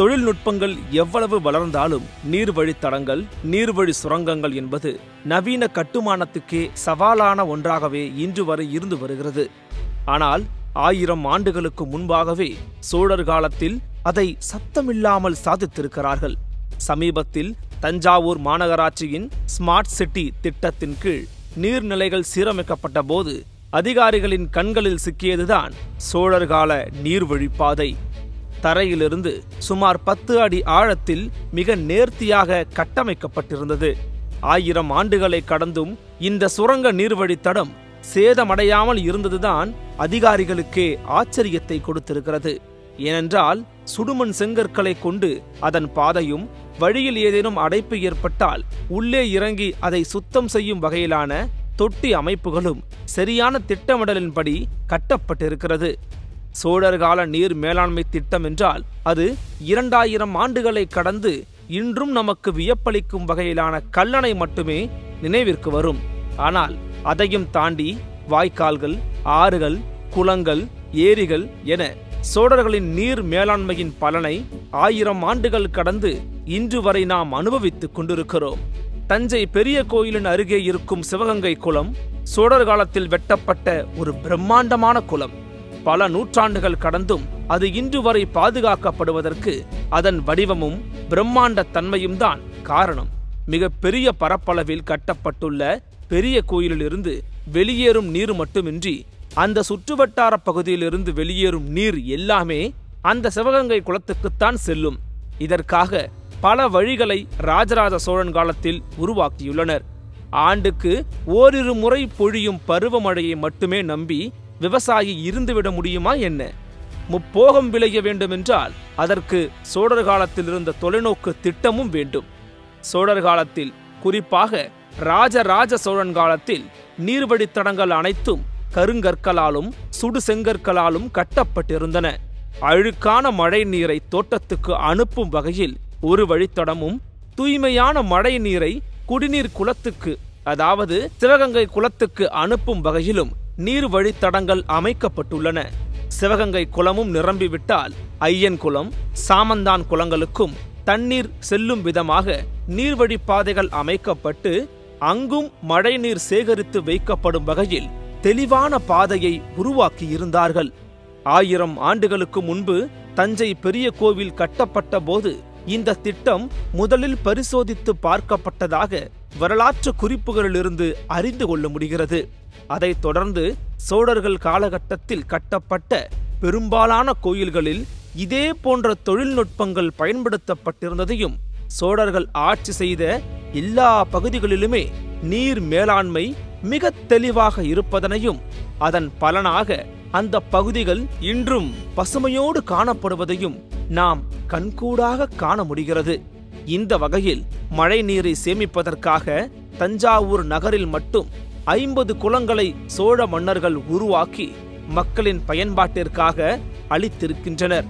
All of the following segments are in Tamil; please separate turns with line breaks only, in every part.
தொழில்நுட்பங்கள் எவ்வளவு வளர்ந்தாலும் நீர்வழித்தடங்கள் நீர்வழி சுரங்கங்கள் என்பது நவீன கட்டுமானத்துக்கே சவாலான ஒன்றாகவே இன்று வரை இருந்து வருகிறது ஆனால் ஆயிரம் ஆண்டுகளுக்கு முன்பாகவே சோழர் காலத்தில் அதை சத்தமில்லாமல் சாதித்திருக்கிறார்கள் சமீபத்தில் தஞ்சாவூர் மாநகராட்சியின் ஸ்மார்ட் சிட்டி திட்டத்தின் கீழ் நீர்நிலைகள் சீரமைக்கப்பட்ட போது அதிகாரிகளின் கண்களில் சிக்கியதுதான் சோழர் கால நீர்வழிப்பாதை தரையிலிருந்து சுமார் பத்து அடி ஆழத்தில் மிக நேர்த்தியாக கட்டமைக்கப்பட்டிருந்தது ஆயிரம் ஆண்டுகளை கடந்தும் இந்த சுரங்க நீர்வழித்தடம் சேதமடையாமல் இருந்ததுதான் அதிகாரிகளுக்கே ஆச்சரியத்தை கொடுத்திருக்கிறது ஏனென்றால் சுடுமண் செங்கற்களை கொண்டு அதன் பாதையும் வழியில் ஏதேனும் அடைப்பு ஏற்பட்டால் உள்ளே இறங்கி அதை சுத்தம் செய்யும் வகையிலான தொட்டி அமைப்புகளும் சரியான திட்டமிடலின்படி கட்டப்பட்டிருக்கிறது சோழர் கால நீர் மேலாண்மை திட்டம் என்றால் அது இரண்டாயிரம் ஆண்டுகளை கடந்து இன்றும் நமக்கு வியப்பளிக்கும் வகையிலான கல்லணை மட்டுமே நினைவிற்கு வரும் ஆனால் அதையும் தாண்டி வாய்க்கால்கள் ஆறுகள் குளங்கள் ஏரிகள் என சோழர்களின் நீர் மேலாண்மையின் பலனை ஆயிரம் ஆண்டுகள் கடந்து இன்று வரை நாம் அனுபவித்துக் கொண்டிருக்கிறோம் தஞ்சை பெரிய கோயிலின் அருகே இருக்கும் சிவகங்கை குளம் சோழர் காலத்தில் வெட்டப்பட்ட ஒரு பிரம்மாண்டமான குளம் பல நூற்றாண்டுகள் கடந்தும் அது இன்று வரை பாதுகாக்கப்படுவதற்கு அதன் வடிவமும் பிரம்மாண்ட தன்மையும் தான் காரணம் மிக பெரிய பரப்பளவில் கட்டப்பட்டுள்ள பெரிய கோயிலிலிருந்து வெளியேறும் நீர் மட்டுமின்றி அந்த சுற்றுவட்டார பகுதியிலிருந்து வெளியேறும் நீர் எல்லாமே அந்த சிவகங்கை குளத்துக்குத்தான் செல்லும் இதற்காக பல வழிகளை ராஜராஜ சோழன் காலத்தில் உருவாக்கியுள்ளனர் ஆண்டுக்கு ஓரிரு முறை பொழியும் பருவமழையை மட்டுமே நம்பி விவசாயி இருந்துவிட முடியுமா என்ன முப்போகம் விளைய வேண்டுமென்றால் அதற்கு சோழர் காலத்தில் இருந்த தொலைநோக்கு திட்டமும் வேண்டும் சோழர் காலத்தில் குறிப்பாக ராஜராஜ சோழன் காலத்தில் நீர்வழித்தடங்கள் அனைத்தும் கருங்கற்களாலும் சுடு செங்கற்களாலும் கட்டப்பட்டிருந்தன அழுக்கான மழை நீரை தோட்டத்துக்கு அனுப்பும் வகையில் ஒரு வழித்தடமும் தூய்மையான மழை நீரை குடிநீர் குளத்துக்கு அதாவது சிவகங்கை குளத்துக்கு அனுப்பும் வகையிலும் நீர் வழித்தடங்கள் அமைக்கப்பட்டுள்ளன சிவகங்கை குளமும் நிரம்பிவிட்டால் ஐயன் குளம் சாமந்தான் குளங்களுக்கும் தண்ணீர் செல்லும் விதமாக நீர்வழிப்பாதைகள் அமைக்கப்பட்டு அங்கும் மழைநீர் சேகரித்து வைக்கப்படும் வகையில் தெளிவான பாதையை உருவாக்கி இருந்தார்கள் ஆயிரம் ஆண்டுகளுக்கு முன்பு தஞ்சை பெரிய கோவில் கட்டப்பட்ட போது இந்த திட்டம் முதலில் பரிசோதித்து பார்க்கப்பட்டதாக வரலாற்று குறிப்புகளிலிருந்து அறிந்து கொள்ள முடிகிறது அதைத் தொடர்ந்து சோழர்கள் காலகட்டத்தில் கட்டப்பட்ட பெரும்பாலான கோயில்களில் இதே போன்ற தொழில்நுட்பங்கள் பயன்படுத்தப்பட்டிருந்ததையும் சோழர்கள் ஆட்சி செய்த எல்லா பகுதிகளிலுமே நீர் மேலாண்மை மிக தெளிவாக இருப்பதனையும் அதன் பலனாக அந்த பகுதிகள் இன்றும் பசுமையோடு காணப்படுவதையும் நாம் கண்கூடாக காண முடிகிறது இந்த வகையில் மழை நீரை சேமிப்பதற்காக தஞ்சாவூர் நகரில் மட்டும் ஐம்பது குளங்களை சோழ மன்னர்கள் உருவாக்கி மக்களின் பயன்பாட்டிற்காக அளித்திருக்கின்றனர்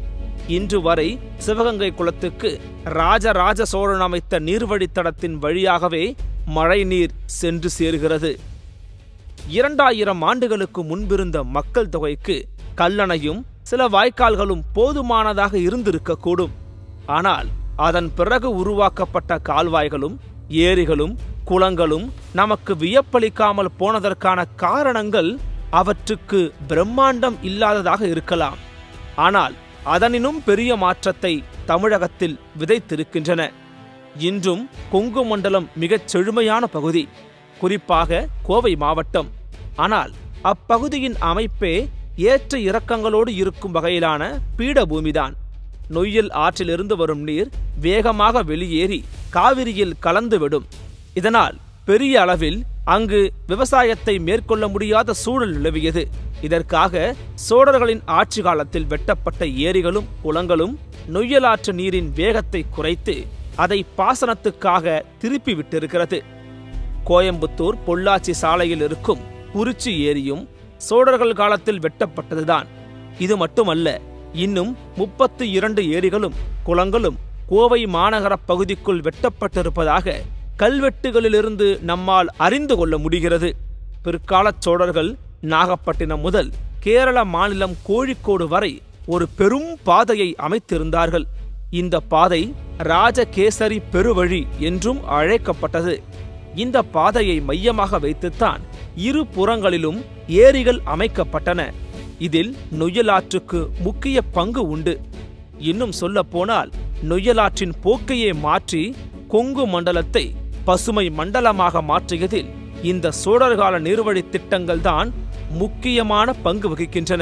இன்று வரை சிவகங்கை குளத்துக்கு ராஜராஜ சோழன் அமைத்த நீர்வழித்தடத்தின் வழியாகவே மழைநீர் சென்று சேர்கிறது இரண்டாயிரம் ஆண்டுகளுக்கு முன்பிருந்த மக்கள் தொகைக்கு கல்லணையும் சில வாய்க்கால்களும் போதுமானதாக இருந்திருக்கக்கூடும் ஆனால் அதன் பிறகு உருவாக்கப்பட்ட கால்வாய்களும் ஏரிகளும் குளங்களும் நமக்கு வியப்பளிக்காமல் போனதற்கான காரணங்கள் அவற்றுக்கு பிரம்மாண்டம் இல்லாததாக இருக்கலாம் ஆனால் அதனினும் பெரிய மாற்றத்தை தமிழகத்தில் விதைத்திருக்கின்றன இன்றும் கொங்கு மண்டலம் மிகச் செழுமையான பகுதி குறிப்பாக கோவை மாவட்டம் ஆனால் அப்பகுதியின் அமைப்பே ஏற்ற இறக்கங்களோடு இருக்கும் வகையிலான பீடபூமிதான் நொய்யல் ஆற்றிலிருந்து வரும் நீர் வேகமாக வெளியேறி காவிரியில் கலந்துவிடும் இதனால் பெரிய அளவில் அங்கு விவசாயத்தை மேற்கொள்ள முடியாத சூழல் நிலவியது இதற்காக சோழர்களின் ஆட்சி காலத்தில் வெட்டப்பட்ட ஏரிகளும் குளங்களும் நொய்யலாற்று நீரின் வேகத்தை குறைத்து அதை பாசனத்துக்காக திருப்பி விட்டிருக்கிறது கோயம்புத்தூர் பொள்ளாச்சி சாலையில் இருக்கும் குறிச்சி ஏரியும் சோழர்கள் காலத்தில் வெட்டப்பட்டதுதான் இது மட்டுமல்ல இன்னும் முப்பத்து இரண்டு ஏரிகளும் குளங்களும் கோவை மாநகர பகுதிக்குள் வெட்டப்பட்டிருப்பதாக கல்வெட்டுகளிலிருந்து நம்மால் அறிந்து கொள்ள முடிகிறது பிற்காலச் சோழர்கள் நாகப்பட்டினம் முதல் கேரள மாநிலம் கோழிக்கோடு வரை ஒரு பெரும் பாதையை அமைத்திருந்தார்கள் இந்த பாதை ராஜகேசரி பெருவழி என்றும் அழைக்கப்பட்டது இந்த பாதையை மையமாக வைத்துத்தான் இரு புறங்களிலும் ஏரிகள் அமைக்கப்பட்டன இதில் நொய்யலாற்றுக்கு முக்கிய பங்கு உண்டு இன்னும் சொல்ல போனால் நொய்யலாற்றின் போக்கையே மாற்றி கொங்கு மண்டலத்தை பசுமை மண்டலமாக மாற்றியதில் இந்த சோழர்கால நீர்வழி திட்டங்கள்தான் முக்கியமான பங்கு வகிக்கின்றன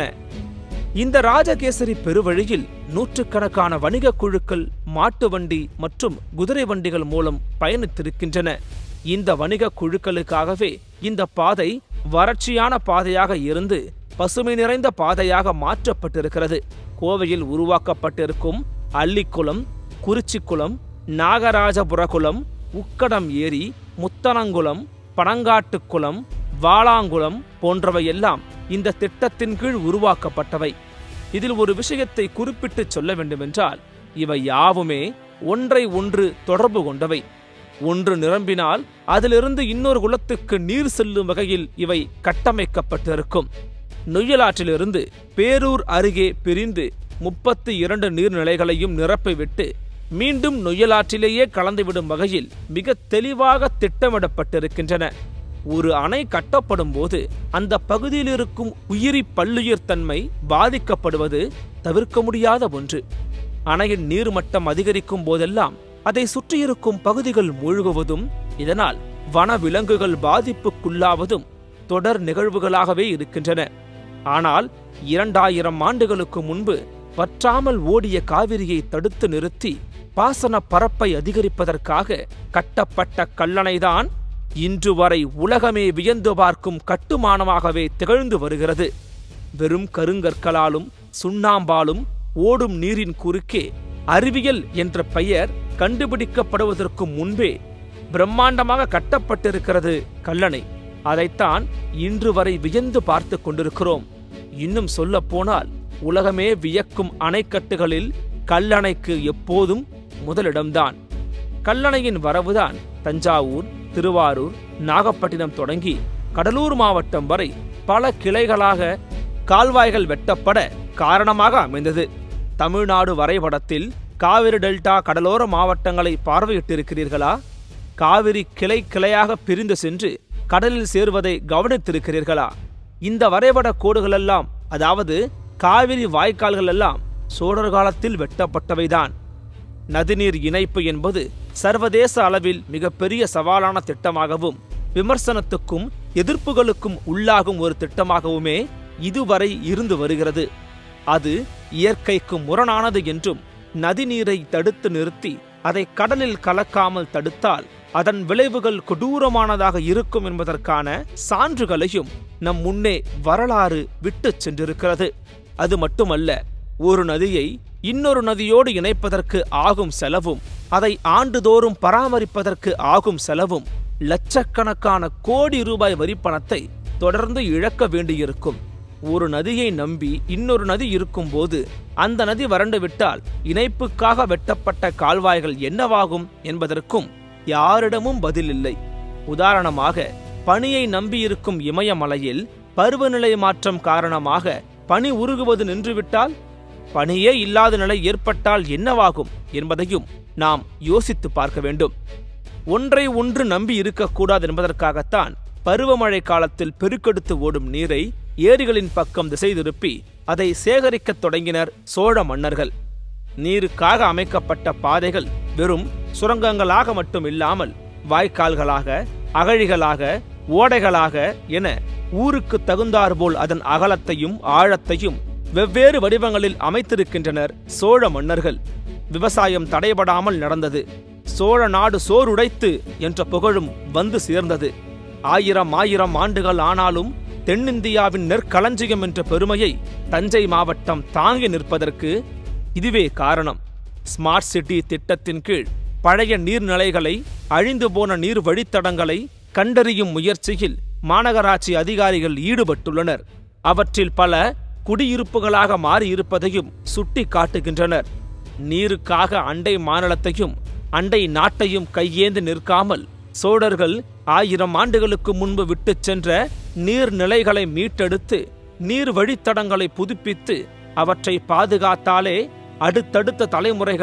இந்த ராஜகேசரி பெருவழியில் நூற்றுக்கணக்கான வணிக குழுக்கள் மாட்டு வண்டி மற்றும் குதிரை வண்டிகள் மூலம் பயணித்திருக்கின்றன இந்த வணிக குழுக்களுக்காகவே இந்த பாதை வறட்சியான பாதையாக இருந்து பசுமை நிறைந்த பாதையாக மாற்றப்பட்டிருக்கிறது கோவையில் உருவாக்கப்பட்டிருக்கும் அள்ளிக்குளம் குறிச்சிக்குளம் நாகராஜபுரகுளம் உக்கடம் ஏரி முத்தனங்குளம் பனங்காட்டுக்குளம் வாளாங்குளம் போன்றவையெல்லாம் இந்த திட்டத்தின் கீழ் உருவாக்கப்பட்டவை இதில் ஒரு விஷயத்தை குறிப்பிட்டு சொல்ல வேண்டுமென்றால் இவை யாவுமே ஒன்றை ஒன்று தொடர்பு கொண்டவை ஒன்று நிரம்பினால் அதிலிருந்து இன்னொரு குளத்துக்கு நீர் செல்லும் வகையில் இவை கட்டமைக்கப்பட்டிருக்கும் நொய்யலாற்றிலிருந்து பேரூர் அருகே பிரிந்து முப்பத்தி இரண்டு நீர்நிலைகளையும் நிரப்பிவிட்டு மீண்டும் நொய்யலாற்றிலேயே கலந்துவிடும் வகையில் மிக தெளிவாக திட்டமிடப்பட்டிருக்கின்றன ஒரு அணை கட்டப்படும் போது அந்த பகுதியில் இருக்கும் உயிரி பல்லுயிர் தன்மை பாதிக்கப்படுவது தவிர்க்க முடியாத ஒன்று அணையின் நீர்மட்டம் அதிகரிக்கும் போதெல்லாம் அதை சுற்றியிருக்கும் பகுதிகள் மூழ்குவதும் இதனால் வன விலங்குகள் பாதிப்புக்குள்ளாவதும் தொடர் நிகழ்வுகளாகவே இருக்கின்றன ஆனால் இரண்டாயிரம் ஆண்டுகளுக்கு முன்பு வற்றாமல் ஓடிய காவிரியை தடுத்து நிறுத்தி பாசன பரப்பை அதிகரிப்பதற்காக கட்டப்பட்ட கல்லணைதான் இன்று வரை உலகமே வியந்து பார்க்கும் கட்டுமானமாகவே திகழ்ந்து வருகிறது வெறும் கருங்கற்களாலும் சுண்ணாம்பாலும் ஓடும் நீரின் குறுக்கே அறிவியல் என்ற பெயர் கண்டுபிடிக்கப்படுவதற்கு முன்பே பிரம்மாண்டமாக கட்டப்பட்டிருக்கிறது கல்லணை அதைத்தான் இன்று வரை வியந்து பார்த்து கொண்டிருக்கிறோம் இன்னும் சொல்ல போனால் உலகமே வியக்கும் அணைக்கட்டுகளில் கல்லணைக்கு எப்போதும் முதலிடம்தான் கல்லணையின் வரவுதான் தஞ்சாவூர் திருவாரூர் நாகப்பட்டினம் தொடங்கி கடலூர் மாவட்டம் வரை பல கிளைகளாக கால்வாய்கள் வெட்டப்பட காரணமாக அமைந்தது தமிழ்நாடு வரைபடத்தில் காவிரி டெல்டா கடலோர மாவட்டங்களை பார்வையிட்டிருக்கிறீர்களா காவிரி கிளை கிளையாக பிரிந்து சென்று கடலில் சேர்வதை கவனித்திருக்கிறீர்களா இந்த வரைபட கோடுகளெல்லாம் அதாவது காவிரி வாய்க்கால்கள் எல்லாம் சோழர் காலத்தில் வெட்டப்பட்டவைதான் நதிநீர் இணைப்பு என்பது சர்வதேச அளவில் மிகப்பெரிய சவாலான திட்டமாகவும் விமர்சனத்துக்கும் எதிர்ப்புகளுக்கும் உள்ளாகும் ஒரு திட்டமாகவுமே இதுவரை இருந்து வருகிறது அது இயற்கைக்கு முரணானது என்றும் நதிநீரை தடுத்து நிறுத்தி அதை கடலில் கலக்காமல் தடுத்தால் அதன் விளைவுகள் கொடூரமானதாக இருக்கும் என்பதற்கான சான்றுகளையும் நம் முன்னே வரலாறு விட்டுச் சென்றிருக்கிறது அது மட்டுமல்ல ஒரு நதியை இன்னொரு நதியோடு இணைப்பதற்கு ஆகும் செலவும் அதை ஆண்டுதோறும் பராமரிப்பதற்கு ஆகும் செலவும் லட்சக்கணக்கான கோடி ரூபாய் வரிப்பணத்தை தொடர்ந்து இழக்க வேண்டியிருக்கும் ஒரு நதியை நம்பி இன்னொரு நதி இருக்கும்போது அந்த நதி வறண்டு விட்டால் இணைப்புக்காக வெட்டப்பட்ட கால்வாய்கள் என்னவாகும் என்பதற்கும் யாரிடமும் பதில் இல்லை உதாரணமாக பனியை நம்பியிருக்கும் இமயமலையில் பருவநிலை மாற்றம் காரணமாக பனி உருகுவது நின்றுவிட்டால் பனியே இல்லாத நிலை ஏற்பட்டால் என்னவாகும் என்பதையும் நாம் யோசித்து பார்க்க வேண்டும் ஒன்றை ஒன்று நம்பி இருக்கக்கூடாது என்பதற்காகத்தான் பருவமழை காலத்தில் பெருக்கெடுத்து ஓடும் நீரை ஏரிகளின் பக்கம் திசை திருப்பி அதை சேகரிக்கத் தொடங்கினர் சோழ மன்னர்கள் நீருக்காக அமைக்கப்பட்ட பாதைகள் வெறும் சுரங்கங்களாக மட்டும் இல்லாமல் வாய்க்கால்களாக அகழிகளாக ஓடைகளாக என ஊருக்கு தகுந்தாற்போல் அதன் அகலத்தையும் ஆழத்தையும் வெவ்வேறு வடிவங்களில் அமைத்திருக்கின்றனர் சோழ மன்னர்கள் விவசாயம் தடைபடாமல் நடந்தது சோழ நாடு சோறுடைத்து என்ற புகழும் வந்து சேர்ந்தது ஆயிரம் ஆயிரம் ஆண்டுகள் ஆனாலும் தென்னிந்தியாவின் நெற்களஞ்சியம் என்ற பெருமையை தஞ்சை மாவட்டம் தாங்கி நிற்பதற்கு இதுவே காரணம் ஸ்மார்ட் சிட்டி திட்டத்தின் கீழ் பழைய நீர்நிலைகளை அழிந்து போன நீர் வழித்தடங்களை கண்டறியும் முயற்சியில் மாநகராட்சி அதிகாரிகள் ஈடுபட்டுள்ளனர் அவற்றில் பல குடியிருப்புகளாக மாறியிருப்பதையும் சுட்டி காட்டுகின்றனர் நீருக்காக அண்டை மாநிலத்தையும் அண்டை நாட்டையும் கையேந்து நிற்காமல் சோழர்கள் ஆயிரம் ஆண்டுகளுக்கு முன்பு விட்டுச் சென்ற நீர்நிலைகளை மீட்டெடுத்து நீர் வழித்தடங்களை புதுப்பித்து அவற்றை பாதுகாத்தாலே அடுத்தடுத்த தலைமுறைகள்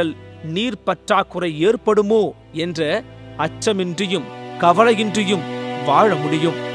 நீர் பற்றாக்குறை ஏற்படுமோ என்ற அச்சமின்றியும் கவலையின்றியும் வாழ முடியும்